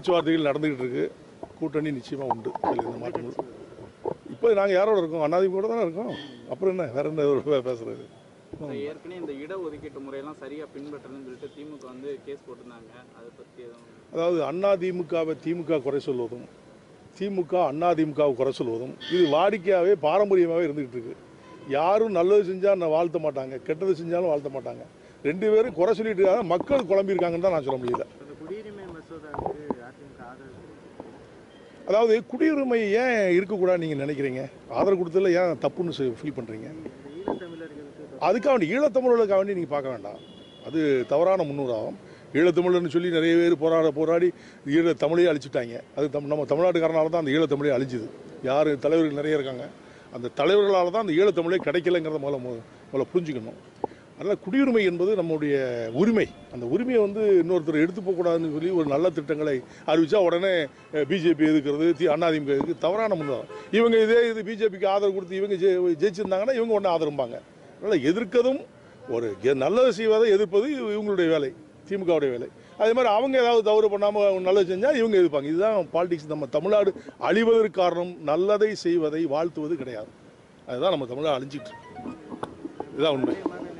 பேச்சுவார்த்தைகள் நடந்துகிட்டு இருக்கு கூட்டணி நிச்சயமா உண்டு அதில் எந்த மாற்றமும் இப்போ நாங்கள் யாரோட இருக்கோம் அண்ணாதிமுக கூட தானே இருக்கோம் அப்புறம் என்ன வேற என்ன ஒரு பே- பேசுறது சார், ஏற்கனவே இந்த இட ஒதுக்கீட்டு முறையெல்லாம் சரியா பின்பற்றணும்னு சொல்லிட்டு திமுக வந்து கேஸ் போட்டிருந்தாங்க அதை பத்தி எதுவும் அதாவது அண்ணா திமுகவை திமுக குறை சொல்வதும் திமுக அண்ணா திமுகவை குறை சொல்வதும் இது வாடிக்கையாகவே பாரம்பரியமாகவே இருந்துகிட்டு இருக்கு யாரும் நல்லது செஞ்சால் நான் வாழ்த்த மாட்டாங்க கெட்டது செஞ்சாலும் வாழ்த்த மாட்டாங்க ரெண்டு பேரும் குறை சொல்லிட்டு இருக்காங்க மக்கள் குழம்பியிருக்காங்கன்னு தான் நான் சொல்ல முடியல அந்த குடியுரிமை மசோதாவுக்கு அதிமுக ஆதரவு அதாவது குடியுரிமை ஏன் இருக்கக்கூடாதுன்னு நீங்கள் நினைக்கிறீங்க ஆதரவு கொடுத்ததில் ஏன் தப்புன்னு ஃபீல் பண்ணுறீங்க இந்த ஈழத்தமிழர்களுக்கு அதுக்காக வேண்டி ஈழத்தமிழர்களுக்காக வேண்டி நீங்கள் பார்க்க வேண்டாம் அது தவறான முன்னுதாரணம் ஈழத்தமிழர்னு சொல்லி நிறைய பேர் போராட போராடி ஈழ தமிழையே அழிச்சிட்டாங்க அது தம் நம்ம தமிழ்நாட்டுக்காரனால தான் அந்த ஈழத்தமிழே அழிஞ்சுது யார் தலைவர்கள் நிறைய இருக்காங்க அந்த தலைவர்களால் தான் அந்த ஈழத்தமிழே கிடைக்கலங்கிறத முதல்ல மு- முதல்ல புரிஞ்சுக்கணும் அதனால் குடியுரிமை என்பது நம்முடைய உரிமை அந்த உரிமையை வந்து இன்னொருத்தர் எடுத்து போகக்கூடாதுன்னு சொல்லி ஒரு நல்ல திட்டங்களை அறிவிச்சா உடனே பிஜேபி எதுக்கிறது தி அதிமுக எதுக்கு தவறான முன்னுதாரணம் இவங்க இதே இது பிஜேபிக்கு ஆதரவு கொடுத்து இவங்க ஜெ- ஜெயிச்சிருந்தாங்கன்னா இவங்க உடனே ஆதரவும்பாங்க அதனால் எதிர்க்கதும் ஒரு எ- நல்லது செய்வதை எதிர்ப்பது இது இவங்களுடைய வேலை திமுகவுடைய வேலை அதே மாதிரி அவங்க ஏதாவது தவறு பண்ணாமல் நல்லது செஞ்சால் இவங்க எதிர்ப்பாங்க இதுதான் பாலிடிக்ஸ் நம்ம தமிழ்நாடு அழிவதற்கு காரணம் நல்லதை செய்வதை வாழ்த்துவது கிடையாது அதுதான் நம்ம தமிழ்நாடு அழிஞ்சிட்டு இருக்கு. இதுதான் உண்மை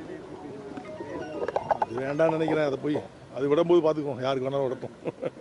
அது வேண்டாம்னு நினைக்கிறேன் அதை போய் அது விடும்போது பார்த்துக்குவோம் யாருக்கு வேணாலும் விடட்டும்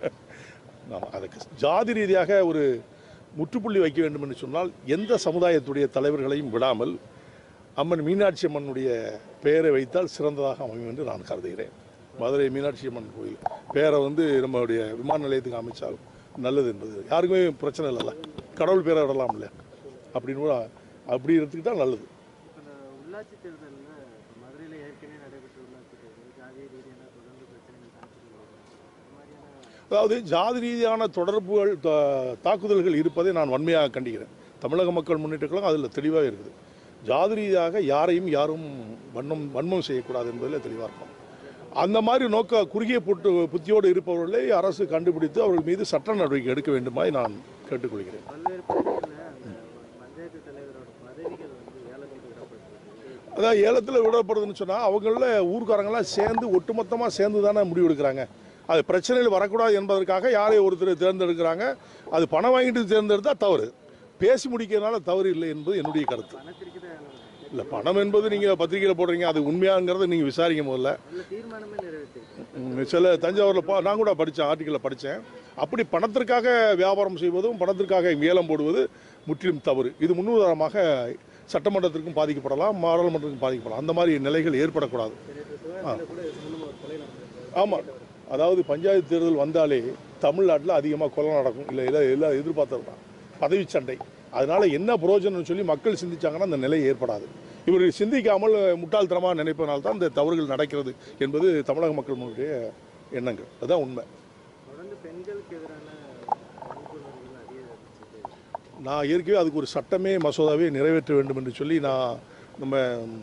ஆமா, அதுக்கு ஜாதி ரீதியாக ஒரு முற்றுப்புள்ளி வைக்க வேண்டும் என்று சொன்னால் எந்த சமுதாயத்துடைய தலைவர்களையும் விடாமல் அம்மன் மீனாட்சி அம்மனுடைய பெயரை வைத்தால் சிறந்ததாக அமையும் என்று நான் கருதுகிறேன் மதுரை மீனாட்சி அம்மன் கோயில் பெயரை வந்து நம்மளுடைய விமான நிலையத்துக்கு அமைச்சால் நல்லது என்பது யாருக்குமே பிரச்சனை இல்லைல்ல கடவுள் பேரை விடலாம்ல அப்படின்னு கூட அப்படி எடுத்துக்கிட்டால் நல்லது அந்த உள்ளாட்சி தேர்தலில் மதுரையில் ஏற்கனவே நடைபெற்ற உள்ளாட்சி தேர்தல் ஜாதிய ரீதியான தொடர்ந்து பிரச்சனைகள் தாக்கல் அந்த மாதிரியான அதாவது ஜாதி ரீதியான தொடர்புகள் தா- தாக்குதல்கள் இருப்பதை நான் வன்மையாக கண்டிக்கிறேன் தமிழக மக்கள் முன்னேற்ற கழகம் அதில் தெளிவாக இருக்குது ஜாதி ரீதியாக யாரையும் யாரும் வன்மம் வன்மம் செய்யக்கூடாது என்பதில் தெளிவாக இருக்கும் அந்த மாதிரி நோக்க குறுகிய புட்டு புத்தியோடு இருப்பவர்களை அரசு கண்டுபிடித்து அவர்கள் மீது சட்ட நடவடிக்கை எடுக்க வேண்டுமாய் நான் கேட்டுக்கொள்கிறேன் பல்வேறு பகுதிகளில் அந்த பஞ்சாயத்து தலைவரோட பதவிகள் வந்து ஏலத்துக்கு விடப்பட்டிருக்கு அதான் ஏலத்தில் விடப்படுதுன்னு சொன்னால் அவங்கள ஊர்க்காரங்களாம் சேர்ந்து ஒட்டுமொத்தமாக சேர்ந்து தானே முடிவு எடுக்கிறாங்க அது பிரச்சனைகள் வரக்கூடாது என்பதற்காக யாரை ஒருத்தர் தேர்ந்தெடுக்கிறாங்க அது பணம் வாங்கிட்டு தேர்ந்தெடுத்தால் தவறு பேசி முடிக்கிறதுனால தவறு இல்லை என்பது என்னுடைய கருத்து பணத்திற்கு தான் ஏலம் இல்லை பணம் என்பது நீங்கள் பத்திரிகையில் போடுறீங்க அது உண்மையாங்கிறத நீங்கள் விசாரிக்க முதல்ல அதில் தீர்மானமே நிறைவேற்றிருக்கு ம், சில தஞ்சாவூரில் பா நான் கூட படித்தேன் ஆர்டிக்கலில் படித்தேன் அப்படி பணத்திற்காக வியாபாரம் செய்வதும் பணத்திற்காக ஏலம் போடுவது முற்றிலும் தவறு இது முன்னுதாரணமாக சட்டமன்றத்திற்கும் பாதிக்கப்படலாம் நாடாளுமன்றத்திற்கும் பாதிக்கப்படலாம் அந்த மாதிரி நிலைகள் ஏற்படக்கூடாது நேற்று சிவகாசியில் கூட இது சம்பந்தமா ஒரு கொலை நடந்திருக்கு ஆமாம் அதாவது பஞ்சாயத்து தேர்தல் வந்தாலே தமிழ்நாட்டில் அதிகமாக கொலை நடக்கும் இல்லை இல்லை எல்லாம் எதிர்பார்த்தது தான் பதவி சண்டை அதனால் என்ன பிரயோஜனம்னு சொல்லி மக்கள் சிந்திச்சாங்கன்னா அந்த நிலை ஏற்படாது இவர்கள் சிந்திக்காமல் முட்டாள்தனமாக நினைப்பதனால தான் இந்த தவறுகள் நடக்கிறது என்பது தமிழக மக்களுடைய எண்ணங்கள் அதுதான் உண்மை தொடர்ந்து பெண்களுக்கு எதிரான வன்புணர்வுகள் அதிகரிச்சிட்டு நான் ஏற்கனவே அதுக்கு ஒரு சட்டமே மசோதாவே நிறைவேற்ற வேண்டும் என்று சொல்லி நான் நம்ம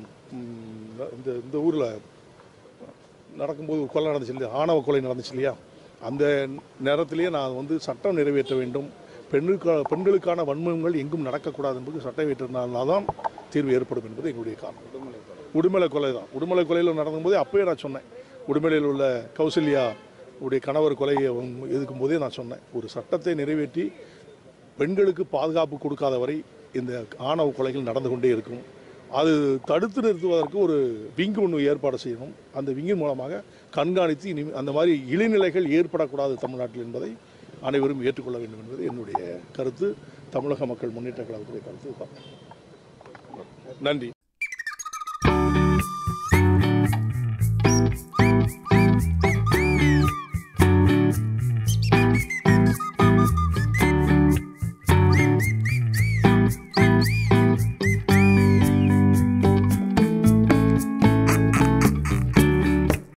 ம், இந்த இந்த ஊரில் நடக்கும்போது ஒரு கொலை நடந்துச்சு இல்லையா ஆணவ கொலை நடந்துச்சு இல்லையா அந்த நேரத்திலேயே நான் வந்து சட்டம் நிறைவேற்ற வேண்டும் பெண்ணுக்கா பெண்களுக்கான வன்மங்கள் எங்கும் நடக்கக்கூடாது என்பது சட்டம் ஏற்றினால்தான் தான் தீர்வு ஏற்படும் என்பது எங்களுடைய காரணம் உடுமலை கொலை தான் உடுமலை கொலையில் நடக்கும்போதே அப்பயே நான் சொன்னேன் உடுமலையில் உள்ள கௌசல்யா உடைய கணவர் கொலையை எதுக்கும் போதே நான் சொன்னேன் ஒரு சட்டத்தை நிறைவேற்றி பெண்களுக்கு பாதுகாப்பு கொடுக்காத வரை இந்த ஆணவ கொலைகள் நடந்து கொண்டே இருக்கும் அது தடுத்து நிறுத்துவதற்கு ஒரு விங்கு ஒன்று ஏற்பாடு செய்யணும் அந்த விங்கின் மூலமாக கண்காணித்து இனி அந்த மாதிரி இழிநிலைகள் ஏற்படக்கூடாது தமிழ்நாட்டில் என்பதை அனைவரும் ஏற்றுக்கொள்ள வேண்டும் என்பது என்னுடைய கருத்து தமிழக மக்கள் முன்னேற்ற கழகத்துடைய கருத்து இதுதான். நன்றி